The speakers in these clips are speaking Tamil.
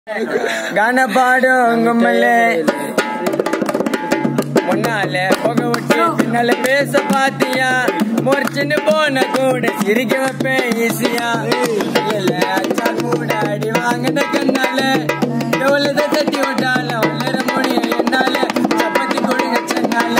கான பாடும் கும்பலே முன்னால புக விட்டு பின்னால பேச பாத்தியா முறைச்சுன்னு போன கூட சிரிக்க வைப்பேன் ஈஸியா இல்ல அச்சா கூட அடி வாங்கின கண்ணால எவ்வளவு தட்டி விட்டால வளர முடியும் என்னால சப்பாத்தி கொடுங்க சென்னால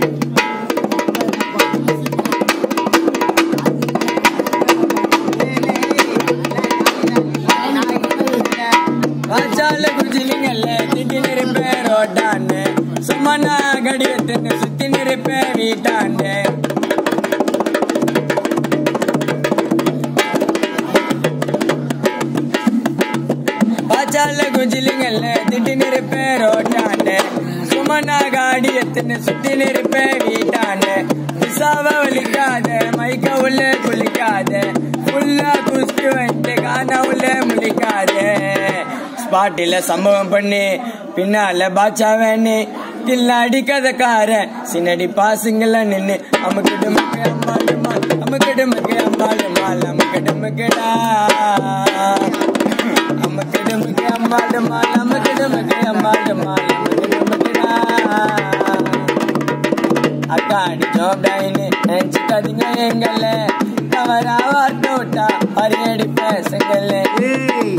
வாச்சால குஜிலிங்கல்ல திட்டி நிருப்பேன் ரோட்டான்னு சும்மா நான் கடியத்துன்னு சுத்தி நிருப்பேன் வீட்டாண்டு வாச்சால குஜிலிங்கல்ல திட்டி நிருப்பேன் ரோட்டாண்டு சும்மா நான் காடி எத்துன்னு சுத்தி நிருப்பேன் வீட்டாண்டு விசாவ வலிக்காத மைக்க உள்ள குளிக்காத ஃபுல்லா குஸ்தி வந்துட்டு காண உள்ள முழிக்காத ஸ்பாட்டில சம்பவம் பண்ணி பின்னால பாட்சா வேணி கில்லாடி கதைக்கார சின்னடி பாசுங்கள நின்னு அமுக்கிட்டு முக்கு அம்மாடுமா அமுக்கிட்டு முக்கு அம்மாடுமால் அமுக்கிட்டு முக்குடா அமுக்கிட்டு முக்கு அம்மாடுமால் அமுக்கிட்டு முக்கு அம்மாடுமால் அமுக்கிட்டு முக்குடா அக்கா அடிச்சோம் டைனு நினைச்சுக்காதீங்க எங்கள தவறா வார்த்தை விட்டா பரியடி பேசுங்களே